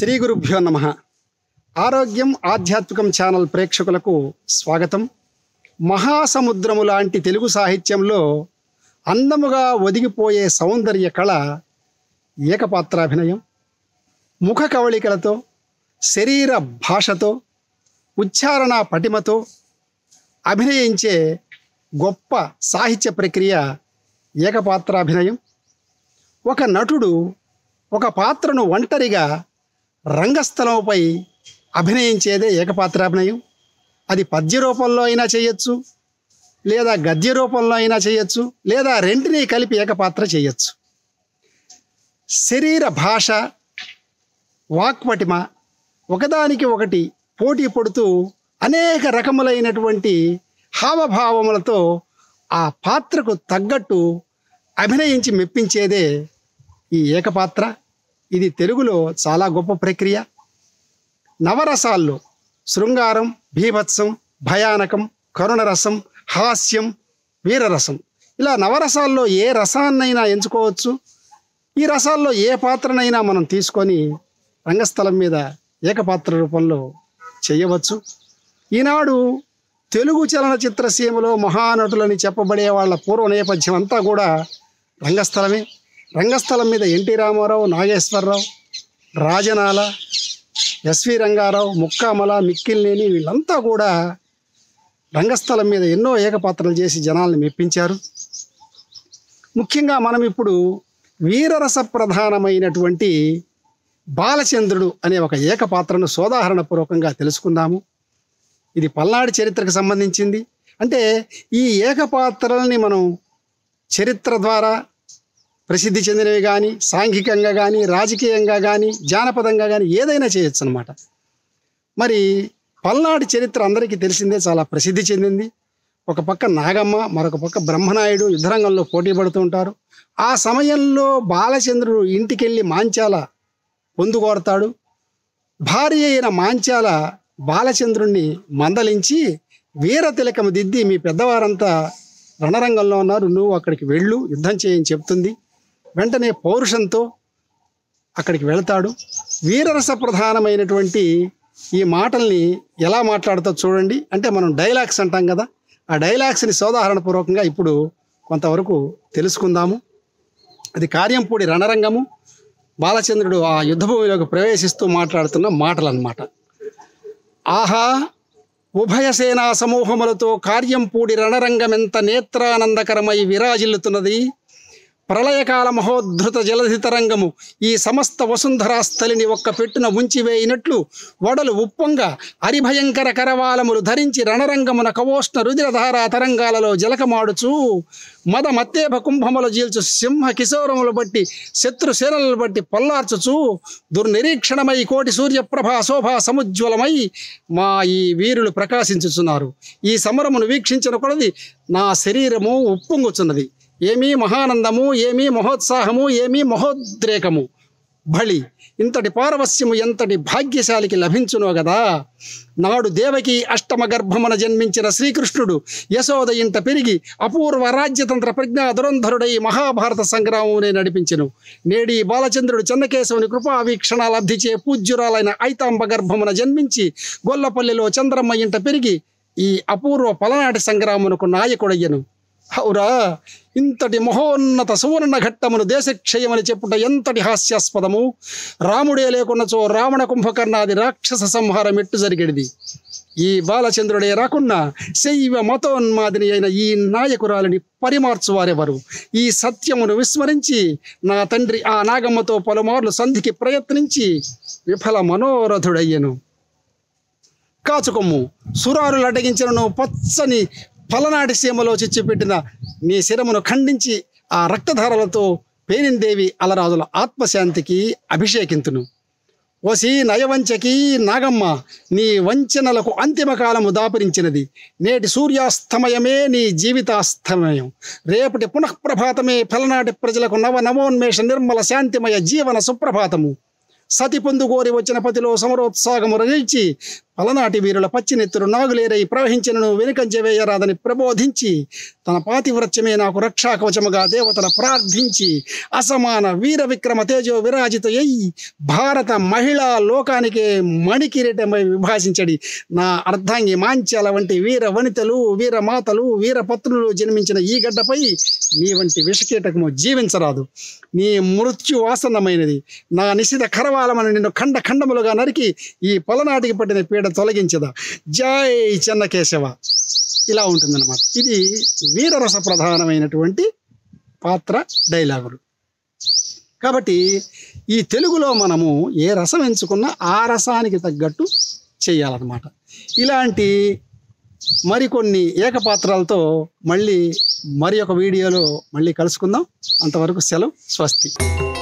శ్రీ గురుభ్యో నమ ఆరోగ్యం ఆధ్యాత్మికం ఛానల్ ప్రేక్షకులకు స్వాగతం మహాసముద్రము లాంటి తెలుగు సాహిత్యంలో అందముగా ఒదిగిపోయే సౌందర్య కళ ఏకపాత్రాభినయం ముఖ కవళికలతో శరీర భాషతో ఉచ్చారణ పటిమతో అభినయించే గొప్ప సాహిత్య ప్రక్రియ ఏకపాత్రాభినయం ఒక నటుడు ఒక పాత్రను ఒంటరిగా రంగస్థలంపై అభినయించేదే ఏకపాత్రాభినయం అది పద్య రూపంలో అయినా చేయొచ్చు లేదా గద్య రూపంలో అయినా చేయొచ్చు లేదా రెంటిని కలిపి ఏకపాత్ర చేయొచ్చు శరీర భాష వాక్పటిమ ఒకదానికి ఒకటి పోటీ పడుతూ అనేక రకములైనటువంటి హావభావములతో ఆ పాత్రకు తగ్గట్టు అభినయించి మెప్పించేదే ఈ ఏకపాత్ర ఇది తెలుగులో చాలా గొప్ప ప్రక్రియ నవరసాల్లో శృంగారం భీభత్సం భయానకం కరుణరసం హాస్యం వీరరసం ఇలా నవరసాల్లో ఏ రసాన్నైనా ఎంచుకోవచ్చు ఈ రసాల్లో ఏ పాత్రనైనా మనం తీసుకొని రంగస్థలం మీద ఏకపాత్ర రూపంలో చేయవచ్చు ఈనాడు తెలుగు చలనచిత్ర సీమలో మహానటులని చెప్పబడే వాళ్ళ పూర్వ నేపథ్యం అంతా కూడా రంగస్థలమే రంగస్థలం మీద ఎన్టీ రామారావు నాగేశ్వరరావు రాజనాల ఎస్వి రంగారావు ముక్కామల మిక్కిలినేని వీళ్ళంతా కూడా రంగస్థలం మీద ఎన్నో ఏకపాత్రలు చేసి జనాల్ని మెప్పించారు ముఖ్యంగా మనం ఇప్పుడు వీరరస ప్రధానమైనటువంటి బాలచంద్రుడు అనే ఒక ఏకపాత్రను సోదాహరణపూర్వకంగా తెలుసుకుందాము ఇది పల్నాడు చరిత్రకు సంబంధించింది అంటే ఈ ఏకపాత్రల్ని మనం చరిత్ర ద్వారా ప్రసిద్ధి చెందినవి కానీ సాంఘికంగా కానీ రాజకీయంగా కానీ జానపదంగా కానీ ఏదైనా చేయొచ్చు అనమాట మరి పల్నాడు చరిత్ర అందరికీ తెలిసిందే చాలా ప్రసిద్ధి చెందింది ఒక పక్క నాగమ్మ మరొక పక్క బ్రహ్మనాయుడు యుద్ధరంగంలో పోటీ పడుతూ ఉంటారు ఆ సమయంలో బాలచంద్రుడు ఇంటికెళ్ళి మాంచాల పొందుకోరతాడు భార్య అయిన మాంచాల బాలచంద్రుణ్ణి మందలించి వీర తిలకము దిద్ది మీ పెద్దవారంతా రణరంగంలో ఉన్నారు నువ్వు అక్కడికి వెళ్ళు యుద్ధం చేయని చెప్తుంది వెంటనే పౌరుషంతో అక్కడికి వెళ్తాడు వీరరస ప్రధానమైనటువంటి ఈ మాటల్ని ఎలా మాట్లాడుతో చూడండి అంటే మనం డైలాగ్స్ అంటాం కదా ఆ డైలాగ్స్ని సోదాహరణపూర్వకంగా ఇప్పుడు కొంతవరకు తెలుసుకుందాము అది కార్యంపూడి రణరంగము బాలచంద్రుడు ఆ యుద్ధభూమిలోకి ప్రవేశిస్తూ మాట్లాడుతున్న మాటలు అన్నమాట ఆహా ఉభయ సేనా సమూహములతో కార్యంపూడి రణరంగమెంత నేత్రానందకరమై విరాజిల్లుతున్నది ప్రళయకాల మహోద్ధృత జలధి తరంగము ఈ సమస్త వసుంధరా స్థలిని ఒక్క పెట్టున ఉంచివేయినట్లు వడలు ఉప్పొంగ అరిభయంకర కరవాలములు ధరించి రణరంగమున కవోష్ణ రుధిరధారా తరంగాలలో జలకమాడుచు మద మత్తేభ కుంభములు జీల్చు సింహ కిశోరములు బట్టి శత్రు సేనలను బట్టి పల్లార్చుచు దుర్నిరీక్షణమై కోటి సూర్యప్రభా శోభా సముజ్వలమై మా ఈ వీరులు ప్రకాశించుచున్నారు ఈ సమరమును వీక్షించిన కొలది నా శరీరము ఉప్పొంగుచున్నది ఏమీ మహానందము ఏమీ మహోత్సాహము ఏమీ మహోద్రేకము బళి ఇంతటి పారవస్యము ఎంతటి భాగ్యశాలికి లభించునో గదా నాడు దేవకి అష్టమ గర్భమున జన్మించిన శ్రీకృష్ణుడు యశోద ఇంట పెరిగి అపూర్వ రాజ్యతంత్ర ప్రజ్ఞా దురంధరుడై మహాభారత సంగ్రామమునే నడిపించెను నేడి బాలచంద్రుడు చెన్నకేశవుని కృపా వీక్షణ లబ్ధిచే పూజ్యురాలైన ఐతాంబ గర్భమున జన్మించి గొల్లపల్లిలో చంద్రమ్మ ఇంట పెరిగి ఈ అపూర్వ పలనాటి సంగ్రామునకు నాయకుడయ్యను హౌరా ఇంతటి మహోన్నత సువర్ణ ఘట్టమును దేశక్షయమని చెప్పుట ఎంతటి హాస్యాస్పదము రాముడే లేకున్నచో రావణ కుంభకర్ణాది రాక్షస సంహారం ఎట్టు జరిగేది ఈ బాలచంద్రుడే రాకున్నా శైవ మతోన్మాదిని అయిన ఈ నాయకురాలిని పరిమార్చువారెవరు ఈ సత్యమును విస్మరించి నా తండ్రి ఆ నాగమ్మతో పలుమార్లు సంధికి ప్రయత్నించి విఫల మనోరథుడయ్యను కాచుకొమ్ము సురారులు అడ్డగించినను పచ్చని పలనాటి సీమలో చిచ్చిపెట్టిన నీ శిరమును ఖండించి ఆ రక్తధారలతో పేనిందేవి అలరాజుల ఆత్మశాంతికి అభిషేకింతును వసి నయవంచకి నాగమ్మ నీ వంచనలకు అంతిమ కాలము దాపరించినది నేటి సూర్యాస్తమయమే నీ జీవితాస్తమయం రేపటి పునఃప్రభాతమే ఫలనాటి ప్రజలకు నవ నవోన్మేష నిర్మల శాంతిమయ జీవన సుప్రభాతము సతి పొందుకోరి వచ్చిన పతిలో సమరోత్సాహము రచించి పలనాటి వీరుల పచ్చినెత్తురు నాగులేరై ప్రవహించినను వెనుకంచె వేయరాదని ప్రబోధించి తన పాతివ్రత్యమే నాకు రక్షా కవచముగా దేవతల ప్రార్థించి అసమాన వీర విక్రమ తేజో విరాజిత అయి భారత మహిళా లోకానికే మణికిరీటమై విభాషించడి నా అర్ధాంగి మాంచాల వంటి వీర వనితలు వీర మాతలు వీర పత్రులు జన్మించిన ఈ గడ్డపై నీ వంటి విషకీటకము జీవించరాదు నీ మృత్యు వాసనమైనది నా నిశిత కరవాలమని నిన్ను ఖండ ఖండములుగా నరికి ఈ పొలనాటికి పట్టిన పీడ తొలగించదా జై చెన్నకేశవ ఇలా ఉంటుందన్నమాట ఇది వీరరస ప్రధానమైనటువంటి పాత్ర డైలాగులు కాబట్టి ఈ తెలుగులో మనము ఏ రసం ఎంచుకున్నా ఆ రసానికి తగ్గట్టు చేయాలన్నమాట ఇలాంటి మరికొన్ని ఏకపాత్రాలతో మళ్ళీ మరి ఒక వీడియోలో మళ్ళీ కలుసుకుందాం అంతవరకు సెలవు స్వస్తి